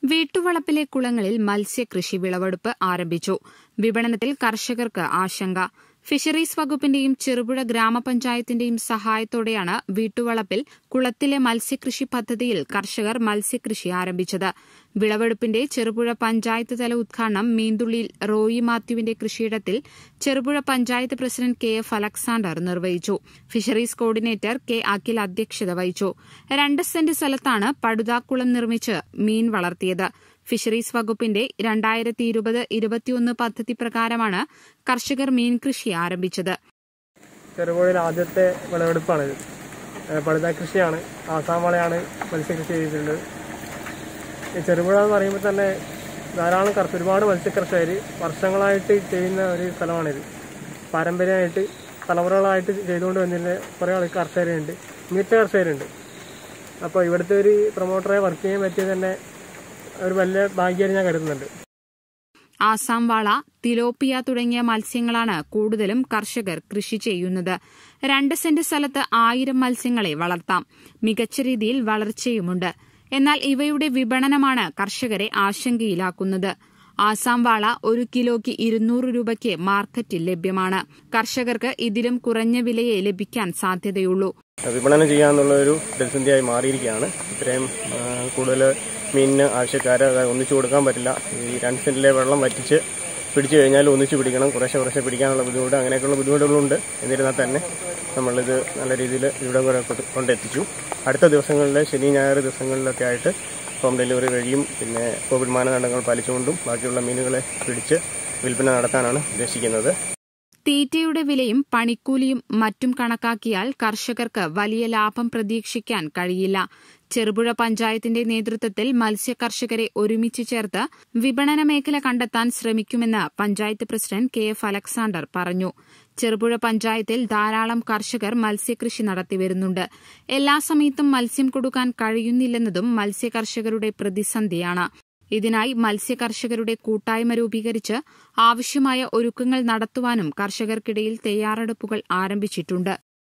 വീട്ടുവളപ്പിലെ കുളങ്ങളിൽ മത്സ്യകൃഷി വിളവെടുപ്പ് ആരംഭിച്ചു വിപണനത്തിൽ കർഷകർക്ക് ആശങ്ക ഫിഷറീസ് വകുപ്പിന്റെയും ചെറുപുഴ ഗ്രാമപഞ്ചായത്തിന്റെയും സഹായത്തോടെയാണ് വീട്ടുവളപ്പിൽ കുളത്തിലെ മത്സ്യകൃഷി പദ്ധതിയിൽ കർഷകർ മത്സ്യകൃഷി ആരംഭിച്ചത് വിളവെടുപ്പിന്റെ ചെറുപുഴ പഞ്ചായത്ത് തല ഉദ്ഘാടനം മീന്തുള്ളിയിൽ റോയി മാത്യുവിന്റെ കൃഷിയിടത്തിൽ Cherupuzha panchayat president K F Alexander നിർവഹിച്ചു ഫിഷറീസ് കോർഡിനേറ്റർ കെ അഖിൽ അധ്യക്ഷത വഹിച്ചു രണ്ട് സെന്റ് സ്ഥലത്താണ് പടുതാക്കുളം നിർമ്മിച്ച് മീൻ വളർത്തിയത് ഫിഷറീസ് വകുപ്പിന്റെ രണ്ടായിരത്തി ഇരുപത് ഇരുപത്തിയൊന്ന് പദ്ധതി പ്രകാരമാണ് കർഷകർ മീൻ കൃഷി ആരംഭിച്ചത് ചെറുപുഴയിൽ ആദ്യത്തെ വിളവെടുപ്പാണിത് ഏഹ് പടുത കൃഷിയാണ് ആസാം വളയാണ് മത്സ്യകൃഷി ചെയ്തിട്ടുള്ളത് ഈ ചെറുപുഴ എന്ന് പറയുമ്പോൾ തന്നെ ധാരാളം കർഷകർ ഒരുപാട് മത്സ്യകർഷകർ വർഷങ്ങളായിട്ട് ചെയ്യുന്ന ഒരു സ്ഥലമാണിത് പാരമ്പര്യമായിട്ട് തലമുറകളായിട്ട് ചെയ്തുകൊണ്ട് വന്നിരുന്ന കുറേ ആൾ കർഷകരുണ്ട് മികച്ച കർഷകരുണ്ട് അപ്പോൾ ഇവിടുത്തെ ഒരു പ്രൊമോട്ടറെ വർക്ക് ചെയ്യാൻ പറ്റിയത് തന്നെ ഒരു വലിയ ഭാഗ്യമായിട്ട് ഞാൻ കരുതുന്നുണ്ട് ആസാം വാള തിലോപ്പിയ തുടങ്ങിയ മത്സ്യങ്ങളാണ് കൂടുതലും കർഷകർ കൃഷി ചെയ്യുന്നത് രണ്ട് സെന്റ് സ്ഥലത്ത് ആയിരം മത്സ്യങ്ങളെ വളർത്താം മികച്ച രീതിയിൽ വളർച്ചയുമുണ്ട് എന്നാൽ ഇവയുടെ വിപണനമാണ് കർഷകരെ ആശങ്കയിലാക്കുന്നത് ആസാം വാള ഒരു കിലോയ്ക്ക് ഇരുന്നൂറ് രൂപയ്ക്ക് മാർക്കറ്റിൽ ലഭ്യമാണ് കർഷകർക്ക് ഇതിലും കുറഞ്ഞ വിലയെ ലഭിക്കാൻ സാധ്യതയുള്ളൂ വിപണനം ചെയ്യാന്നുള്ള ഒരു പ്രതിസന്ധിയായി മാറിയിരിക്കുകയാണ് ഇത്രയും ആ, കൂടുതൽ മീനിന് ആവശ്യക്കാരെ അത് ഒന്നിച്ചു കൊടുക്കാൻ പറ്റില്ല ഈ രണ്ട് സെന്റിലെ വെള്ളം വറ്റിച്ച് പിടിച്ചു കഴിഞ്ഞാൽ ഒന്നിച്ച് പിടിക്കണം കുറേശ്ശെ കുറേശ്ശെ പിടിക്കാനുള്ള ബുദ്ധിമുട്ട് അങ്ങനെയൊക്കെയുള്ള ബുദ്ധിമുട്ടുകളുണ്ട് എന്നിരുന്നാൽ തന്നെ നമ്മളിത് നല്ല രീതിയിൽ ഇവിടെ വരെ കൊണ്ട് കൊണ്ടെത്തിച്ചു അടുത്ത ദിവസങ്ങളിൽ ശനി ഞായർ ദിവസങ്ങളിലൊക്കെ ആയിട്ട് ഹോം ഡെലിവറി വഴിയും പിന്നെ കോവിഡ് മാനദണ്ഡങ്ങൾ പാലിച്ചുകൊണ്ടും ബാക്കിയുള്ള മീനുകളെ പിടിച്ച് വിൽപ്പന നടത്താനാണ് ഉദ്ദേശിക്കുന്നത് തീറ്റയുടെ വിലയും പണിക്കൂലിയും മറ്റും കണക്കാക്കിയാൽ കർഷകർക്ക് വലിയ ലാഭം പ്രതീക്ഷിക്കാൻ കഴിയില്ല ചെറുപുഴ പഞ്ചായത്തിന്റെ നേതൃത്വത്തിൽ മത്സ്യ കർഷകരെ ഒരുമിച്ച് ചേർത്ത് വിപണന മേഖല കണ്ടെത്താൻ ശ്രമിക്കുമെന്ന് panchayat president K F Alexander പറഞ്ഞു ചെറുപുഴ പഞ്ചായത്തിൽ ധാരാളം കർഷകർ മത്സ്യകൃഷി നടത്തിവരുന്നുണ്ട് എല്ലാ സമയത്തും മത്സ്യം കൊടുക്കാൻ കഴിയുന്നില്ലെന്നതും മത്സ്യ കർഷകരുടെ പ്രതിസന്ധിയാണ് ഇതിനായി മത്സ്യ കർഷകരുടെ കൂട്ടായ്മ രൂപീകരിച്ച് ആവശ്യമായ ഒരുക്കങ്ങൾ നടത്തുവാനും കർഷകർക്കിടയിൽ തയ്യാറെടുപ്പുകൾ ആരംഭിച്ചിട്ടുണ്ട്